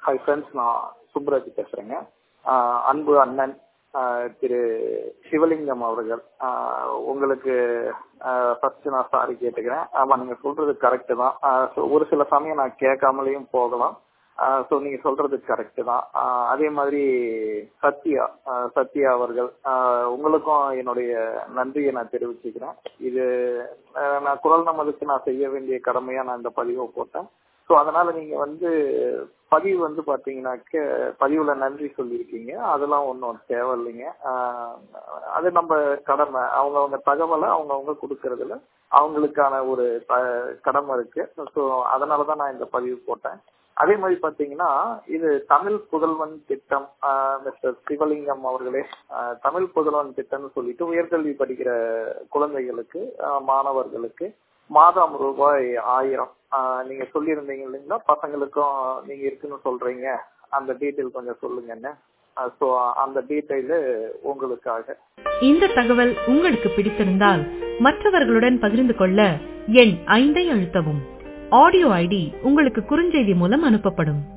hi friends நான் சுப்ராஜ் பேசுறேங்க ஆஹ் அன்பு அண்ணன் ஆஹ் திரு சிவலிங்கம் அவர்கள் ஆஹ் உங்களுக்கு ஃபர்ஸ்ட் நான் சாரி கேட்டுக்கிறேன் ஆமா நீங்க சொல்றது கரெக்ட் தான் ஆஹ் so ஒரு சில சமயம் நான் கேட்காமலேயும் போகலாம் ஸோ நீங்க சொல்றது கரெக்ட் தான் ஆஹ் அதே மாதிரி சத்யா ஆஹ் சத்யா அவர்கள் ஆஹ் உங்களுக்கும் என்னுடைய நன்றியை நான் தெரிவிச்சுக்கிறேன் இது ஆஹ் நான் குரல் நமதுக்கு நான் செய்ய வேண்டிய கடமையா நான் இந்த பதிவை போட்டேன் ஸோ அதனால நீங்க வந்து பதிவு வந்து பாத்தீங்கன்னாக்க பதிவுல நன்றி சொல்லியிருக்கீங்க அதெல்லாம் ஒன்றும் தேவையில்லைங்க ஆஹ் அது நம்ம கடமை அவங்கவுங்க தகவலை அவங்கவுங்க கொடுக்கறதுல அவங்களுக்கான ஒரு த- கடமை இருக்கு ஸோ அதனாலதான் நான் இந்த பதிவு போட்டேன் அதே மாதிரி பாத்தீங்கன்னா இது தமிழ் புதல்வன் திட்டம் மிஸ்டர் சிவலிங்கம் அவர்களே ஆஹ் தமிழ் புதல்வன் திட்டம்னு சொல்லிட்டு உயர்கல்வி படிக்கிற குழந்தைகளுக்கு ஆஹ் மாணவர்களுக்கு மாதம் ரூபாய் ஆயிரம் ஆஹ் நீங்க சொல்லியிருந்தீங்க இல்லைங்களா பசங்களுக்கும் நீங்க இருக்குன்னு சொல்றீங்க அந்த டீட்டெயில் கொஞ்சம் சொல்லுங்கன்னு ஸோ அந்த டீட்டெயிலு உங்களுக்காக இந்த தகவல் உங்களுக்கு பிடித்திருந்தால் மற்றவர்களுடன் பகிர்ந்து கொள்ள எண் ஐந்தை அழுத்தவும் ஆடியோ ஐடி உங்களுக்கு குறுஞ்செய்தி மூலம் அனுப்பப்படும்